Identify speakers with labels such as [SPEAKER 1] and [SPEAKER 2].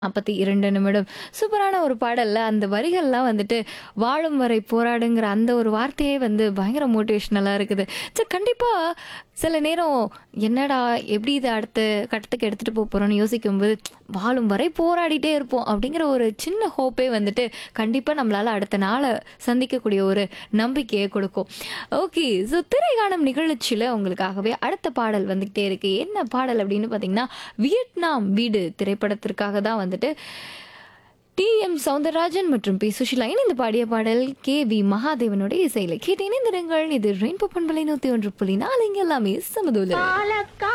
[SPEAKER 1] 42 நிமிடம். சூப்பரான ஒரு பாடல்ல அந்த வரிகள்லாம் வந்துட்டு, "வாழும் வரை போராடுங்கிற" அந்த ஒரு வார்த்தையே வந்து பயங்கர மோட்டிவேஷனலா இருக்குது. சரி கண்டிப்பா சில நேரம், "என்னடா எப்படி இத அடுத்த கட்டத்துக்கு எடுத்துட்டு போ போறோம்னு" யோசிக்கும்போது, "வாழும் வரை போராடிட்டே இருப்போம்" அப்படிங்கிற ஒரு சின்ன ஹோப்பே வந்துட்டு, கண்டிப்பா நம்மளால அடுத்த நாள சந்திக்கக்கூடிய ஒரு நம்பிக்கைய கொடுக்கும். ஓகே. ஸோ திரைகாணும் நிகழ்ச்சியில உங்களுக்காகவே அடுத்த பாடல் வந்துகிட்டே இருக்கு. என்ன பாடல் அப்படின்னு பார்த்தீங்கன்னா, வியட்நாம் வீடு திரைப்படத்திற்காக தான் வந்துட்டு டி.எம். சௌந்தரராஜன் மற்றும் பி. சுஷீலா இணைந்து பாடிய பாடல் கே.வி. மகாதேவனுடைய இசையில கேட்டு இணைந்திருங்கள். இது ரெயின்போ பண்பலை 101.4 இங்க எல்லாமே சமதூல.